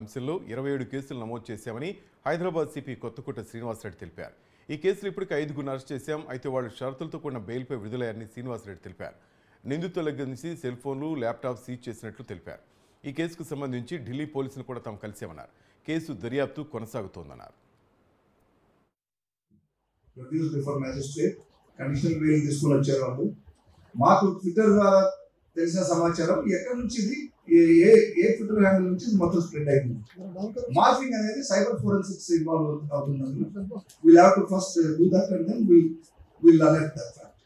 అంశంలో ఇరవై ఏడు కేసులు నమోదు చేశామని హైదరాబాద్ సిపి కొత్తకోట శ్రీనివాసరెడ్డి తెలిపారు ఈ కేసులు ఇప్పటికి ఐదుగురిని అరెస్ట్ చేశాం అయితే వాళ్ళు షరతులతో కూడిన బెయిల్పై విడుదలయ్యారని శ్రీనివాసరెడ్డి తెలిపారు నిందితుల దగ్గర నుంచి సెల్ ఫోన్లు ల్యాప్టాప్ సీజ్ చేసినట్లు తెలిపారు ఈ కేసుకు సంబంధించి ఢిల్లీ పోలీసులు కూడా తాము కలిసామన్నారు కేసు దర్యాప్తు కొనసాగుతోందన్నారు produce before magistrate conditional bail తీసుకుని వచ్చారు వాళ్ళు మాకు ట్విట్టర్ ద్వారా తెలిసిన సమాచారం ఎక్కడి నుంచి ఇది ఏ- ఏ ఏ ట్విట్టర్ హ్యాండిల్ నుంచి ఇది మొత్తం స్ప్రెడ్ అయింది మార్ఫింగ్ అనేది సైబర్ ఫోరెన్సిక్స్ ఇన్వాల్వ్ అవుతుంది will have to first do that and then will will alert that fact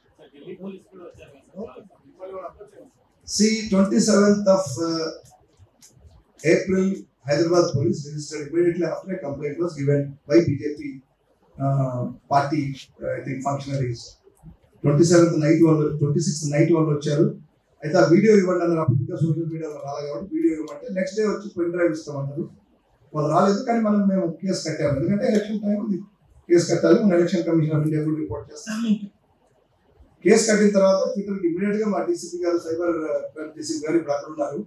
see twenty seventh of April Hyderabad police registered immediately after a complaint was given by BJP party I think functionaries twenty seventh night వాళ్ళు twenty sixth night వాళ్ళు వచ్చారు అయితే ఆ video ఇవ్వండి అన్నారు అప్పుడు ఇంకా social మీడియాలో రాలేదు కాబట్టి వీడియో ఇవ్వమంటే నెక్స్ట్ డే వచ్చి పెన్ డ్రైవ్ ఇస్తామన్నారు వాళ్ళు రాలేదు కానీ మనం మేము కేసు కట్టాము ఎందుకంటే ఎలక్షన్ టైం ఉంది కేసు కట్టాలి మన ఎలక్షన్ కమిషన్ ఆఫ్ ఇండియా కూడా రిపోర్ట్ చేస్తాం కేసు కట్టిన తర్వాత ట్విట్టర్కి ఇమీడియట్ గా మా డీసీపీ గారు సైబర్ డీసీపీ గారు ఇప్పుడు అక్కడ ఉన్నారు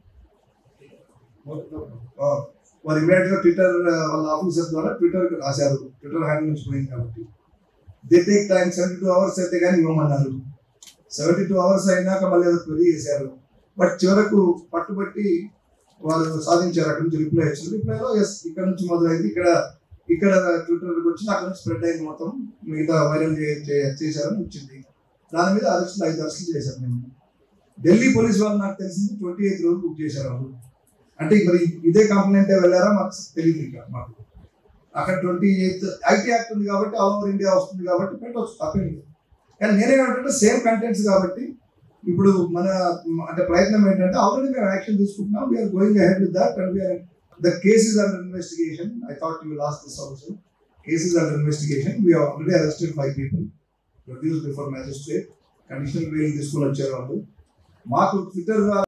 ఆ, వారు ఇమీడియట్ గా ట్విట్టర్ వాళ్ళ ఆఫీసర్ ద్వారా ట్విట్టర్ కి రాశారు ట్విట్టర్ హ్యాండిల్ నుంచి పోయింది కాబట్టి they take time seventy two hours అయితే కానీ ఇవ్వమన్నారు సెవెంటీ టూ అవర్స్ అయినాక మళ్ళీ ఏదో క్వరీ చేశారు బట్ చివరకు పట్టుబట్టి వాళ్ళు సాధించారు అక్కడ నుంచి రిప్లై వచ్చింది రిప్లైలో ఎస్ ఇక్కడ నుంచి మొదలైంది ఇక్కడ ఇక్కడ ట్విట్టర్కి వచ్చింది అక్కడ నుంచి స్ప్రెడ్ అయింది మొత్తం మిగతా వైరల్ చేశారని వచ్చింది దాని మీద అరెస్టులు ఐదు అరెస్టులు చేశారు మేము ఢిల్లీ పోలీస్ వాళ్ళు నాకు తెలిసింది ట్వంటీ ఎయిత్ రోజు బుక్ చేశారు వాళ్ళు అంటే మరి ఇదే కంప్లైంట్ వెళ్ళారా మాకు తెలియదు ఇక మాకు అక్కడ ట్వంటీ ఎయిత్ ఐటీ యాక్ట్ ఉంది కాబట్టి ఆల్ ఓవర్ ఇండియా వస్తుంది కాబట్టి పెట్టవచ్చు తప్పేం లేదు కానీ నేనేమంటే సేమ్ కంటెంట్స్ కాబట్టి ఇప్పుడు మన అంటే ప్రయత్నం ఏంటంటే ఆల్రెడీ మేము యాక్షన్ తీసుకుంటున్నాం we're going ahead with that and we're the cases under investigation I thought you lost this also cases under investigation we already arrested five people produce before magistrate conditional bail తీసుకుని వచ్చారు వాళ్ళు మాకు Twitter ద్వారా